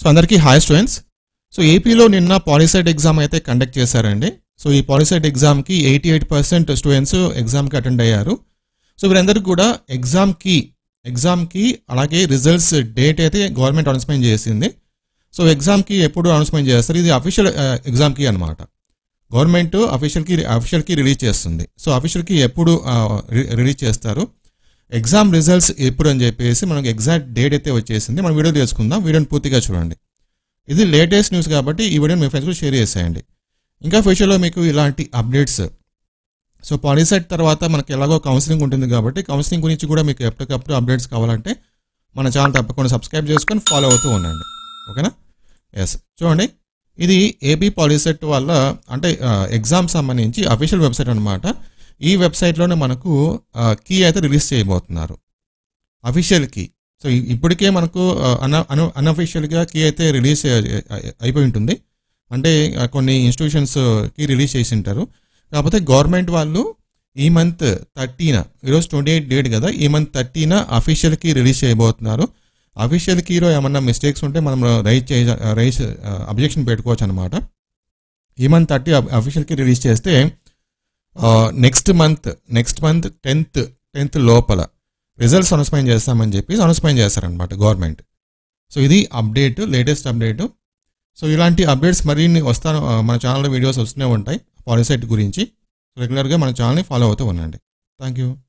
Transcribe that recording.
అందరికీ hi students so ఏపీలో నిన్న పాలిసెట్ ఎగ్జామ్ అయితే కండక్ట్ చేశారండి సో ఈ పాలిసెట్ ఎగ్జామ్కి ఎయిటీ ఎయిట్ పర్సెంట్ స్టూడెంట్స్ ఎగ్జామ్కి అటెండ్ అయ్యారు సో వీరందరికీ కూడా ఎగ్జామ్కి ఎగ్జామ్కి అలాగే రిజల్ట్స్ డేట్ అయితే గవర్నమెంట్ అనౌన్స్మెంట్ చేసింది సో ఎగ్జామ్కి ఎప్పుడు అనౌన్స్మెంట్ చేస్తారు ఇది అఫీషియల్ ఎగ్జామ్కి అనమాట గవర్నమెంట్ అఫీషియల్కి అఫీషియల్కి రిలీజ్ చేస్తుంది సో అఫీషియల్కి ఎప్పుడు రిలీజ్ చేస్తారు ఎగ్జామ్ రిజల్ట్స్ ఎప్పుడు అని చెప్పేసి మనకు ఎగ్జాక్ట్ డేట్ అయితే వచ్చేసింది మనం వీడియో తెలుసుకుందాం వీడియోని పూర్తిగా చూడండి ఇది లేటెస్ట్ న్యూస్ కాబట్టి ఈ వీడియోని మీ ఫ్రెండ్స్ కూడా షేర్ చేసేయండి ఇంకా ఫ్యూచర్లో మీకు ఇలాంటి అప్డేట్స్ సో పాలిసెట్ తర్వాత మనకి ఎలాగో కౌన్సిలింగ్ ఉంటుంది కాబట్టి కౌన్సిలింగ్ గురించి కూడా మీకు ఎప్పటికప్పుడు అప్డేట్స్ కావాలంటే మన ఛానల్ తప్పకుండా సబ్స్క్రైబ్ చేసుకొని ఫాలో అవుతూ ఉండండి ఓకేనా ఎస్ చూడండి ఇది ఏపీ పాలిసెట్ వల్ల అంటే ఎగ్జామ్ సంబంధించి అఫీషియల్ వెబ్సైట్ అనమాట ఈ వెబ్సైట్లోనే మనకు కీ అయితే రిలీజ్ చేయబోతున్నారు అఫీషియల్ కీ సో ఇ- ఇప్పటికే మనకు అన అన అన్అఫీషియల్గా కీ అయితే రిలీజ్ అయిపోయి ఉంటుంది అంటే ఆ, కొన్ని ఇన్స్టిట్యూషన్స్కి రిలీజ్ చేసి ఉంటారు కాకపోతే గవర్నమెంట్ వాళ్ళు ఈ మంత్ థర్టీన ఈరోజు ట్వంటీ ఎయిట్ డేట్ కదా ఈ మంత్ థర్టీన అఫీషియల్కి రిలీజ్ చేయబోతున్నారు అఫీషియల్ కీలో ఏమన్నా మిస్టేక్స్ ఉంటే మనం రైజ్ చే రైజ్ అబ్జెక్షన్ పెట్టుకోవచ్చు అనమాట ఈ మంత్ థర్టీ అఫీషియల్కి రిలీజ్ చేస్తే next month next month tenth tenth లోపల రిజల్ట్స్ అనౌన్స్మెంట్ చేస్తామని చెప్పి అనౌన్స్మెంట్ చేస్తారనమాట గవర్నమెంట్ సో ఇది అప్డేట్ లేటెస్ట్ అప్డేట్ సో ఇలాంటి అప్డేట్స్ మరిన్ని వస్తాను ఆ, మన ఛానల్లో వీడియోస్ వస్తూనే ఉంటాయి పాలిసెట్ గురించి రెగ్యులర్గా మన ఛానల్ని ఫాలో అవుతూ ఉండండి థ్యాంక్ యూ